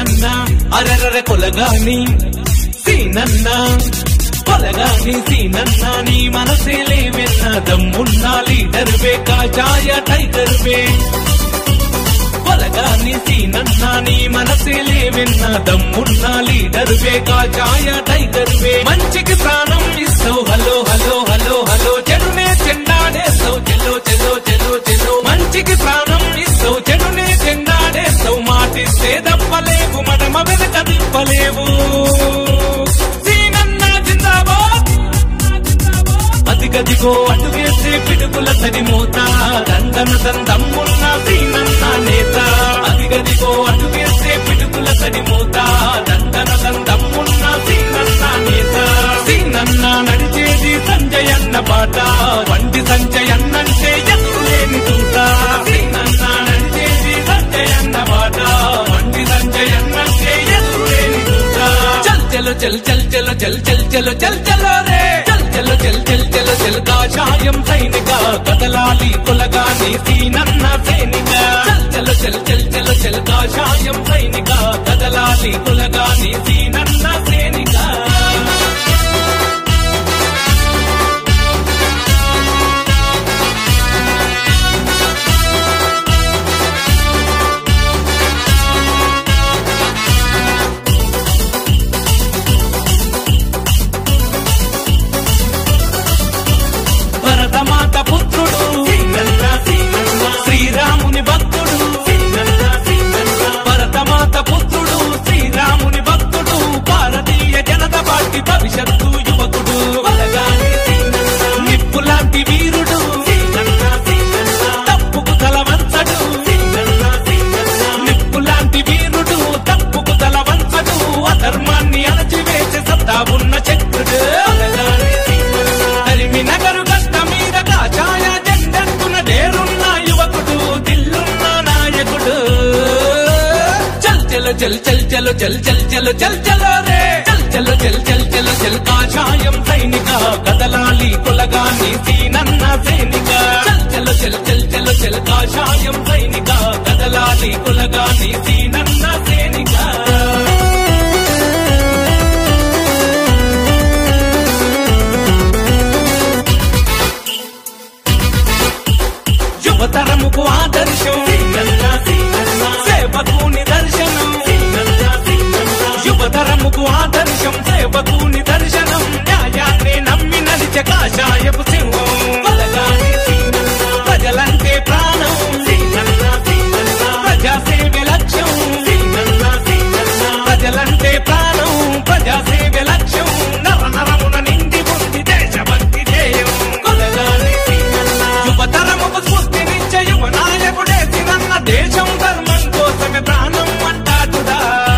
సీనన్న అరరర కొలగాని సీనన్న కొలగాని సీనన్న నీ మనసే లేవెన్న దమ్మున్న లీడర్ వే కాజాయ టైగర్ వే కొలగాని సీనన్న నీ మనసే లేవెన్న దమ్మున్న లీడర్ వే కాజాయ టైగర్ వే మంచికి ప్రాణం ఇస్తావు హలో హలో హలో హలో చెడునే చెండాడేస్తావు చెల్లో చెల్లో చెల్లో చెల్లో మంచికి ప్రాణం ఇస్తావు చెడునే చెండాడేస్తావు మాటిస్తే దప్పలేవు మడమ వెనక దిప్పలేవు సీనన్న జిందాబాద్ అదిగదిగో అటు వేసే పిడుగుల సరిమోత దండన దందమ్మున్న సీనన్న నేత అదిగదిగో అటు వేసే పిడుగుల సరిమోత దండన దందమ్మున్న సీనన్న నేత సీనన్న నడిచేది సంజయన్న బాట వంటి సంజయన్నంటే ఎదురులేని తూట సీనన్న నడిచేది సంజయన్న బాట వంటి సంజయన్నంటే ఎదురులేని తూట చల్ చలో చల్ చల్ చలో చల్ చల్ చలో చల్ చలో రే చల్ చలో చల్ చల్ చలో చల్ కాషాయం సైనిక కదలాలి కులగాని సీనన్న సైనిక చల్ చలో చల్ చల్ చలో చల్ కాషాయం సైనిక కదలాలి కులగాని సీనన్న సైనిక భరతమాత పుత్రుడు శ్రీరాముని భక్తుడు భరతమాత పుత్రుడు శ్రీరాముని భక్తుడు భారతీయ జనతా పార్టీ భవిష్యత్తు యువకుడు నిప్పులాంటి వీరుడు తప్పుకు తల వంచడు నిప్పులాంటి వీరుడు తప్పుకు తల వంచడు అధర్మాన్ని అణచివేసే సత్తా ఉన్న చక్రుడు తరిమి నగరు గట్ట మీద కాచాయ జెండెత్తున డేరున్న యువకుడు దిల్లున్న నాయకుడు చల్ చలో చల్ చల్ చలో చల్ చల్ చలో చల్ చలో రే చల్ చలో చల్ చల్ చలో చల్ కాషాయం సైనిక కదలాలి కులగాని సీనన్న సైనిక చల్ చలో చల్ చల్ చలో చల్ కాషాయం సైనిక కదలాలి కులగాని సీనన్న సైనిక యువతరముకు ఆదర్శం సేవకు నిదర్శనం యువతరముకు ఆదర్శం సేవకు నిదర్శనం న్యాయాన్ని నమ్మి నడిచే కాషాయపు సింహం ప్రజలంటే ప్రాణం ప్రజాసేవ లక్ష్యం ప్రజలంటే ప్రాణం ప్రజాసేవ లక్ష్యం నర నరమున నిండి ఉంది దేశభక్తి ధ్యేయం యువతరముకు స్ఫూర్తినిచ్చే యువ నాయకుడే తినన్న దేశం ధర్మం కోసమే ప్రాణం అంటాడుదా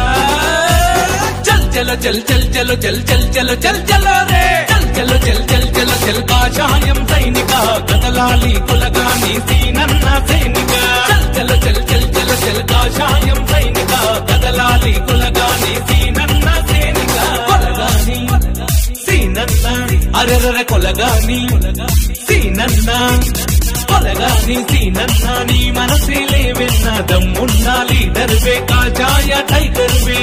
చల్ చలో చల్ చల్ చలో చల్ చల్ చలో చల్ చలో రే చల్ చలో చల్ చల్ చలో చల్ కాషాయం సైనిక కదలాలి కులగాని సీనన్న సైనిక చల్ చలో చల్ చల్ చలో చల్ కాషాయం సైనిక కదలాలి కులగాని సీనన్న సైనిక కొలగాని సీనన్న అరెరర కొలగాని సీనన్న కొలగాని సీనన్న నీ మనసే లేవెన్న దమ్మున్న లీడర్ వే కాజాయ టైగర్ వే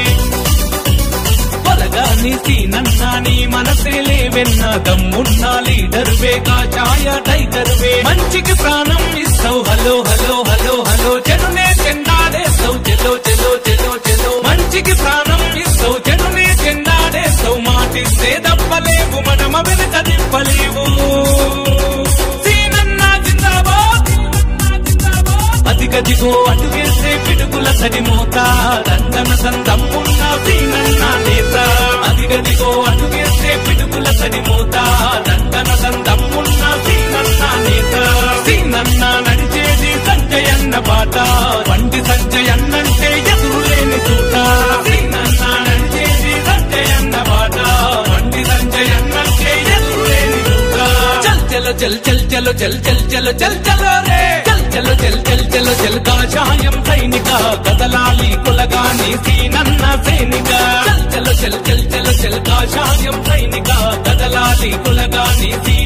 కొలగాని సీనన్న నీ మనసే లేవెన్న దమ్మున్న లీడర్ వే కాజాయ టైగర్ వే మంచికి ప్రాణం ఇస్తావు హలో హలో హలో హలో చెడునే చెండాడేస్తావు చెలో చెలో చెలో చెలో మంచికి ప్రాణం ఇస్తావు చెడునే చెండాడేస్తావు మాటిస్తే దప్పలేవు మనమ వెనుక దిప్పలేవు సీనన్న జిందాబాద్ అదిగదిగో అటు వేసే పిడుగుల సరిమోత దండన సందమ్మున్న సీనన్న నేత అదిగదిగో అటు వేసే పిడుగుల సరిమోత దండన సందమ్మున్న సీనన్న నేత సీనన్న నడిచేది సంజయన్న బాట వంటి సంజయన్నంటే ఎదురులేని తూట సీనన్న నడిచేది సంజయన్న బాట వంటి సంజయన్నంటే ఎదురులేని తూట చల్ చలో చల్ చల్ చలో చల్ చల్ చలో చల్ చలో రే చల్ చలో చల్ చల్ చలో చల్ కాషాయం సైనిక కదలాలి కులగాని సీనన్న సైనిక చల్ చలో చల్ చల్ చలో చల్ కాషాయం సైనిక కదలాలి కులగాని సీ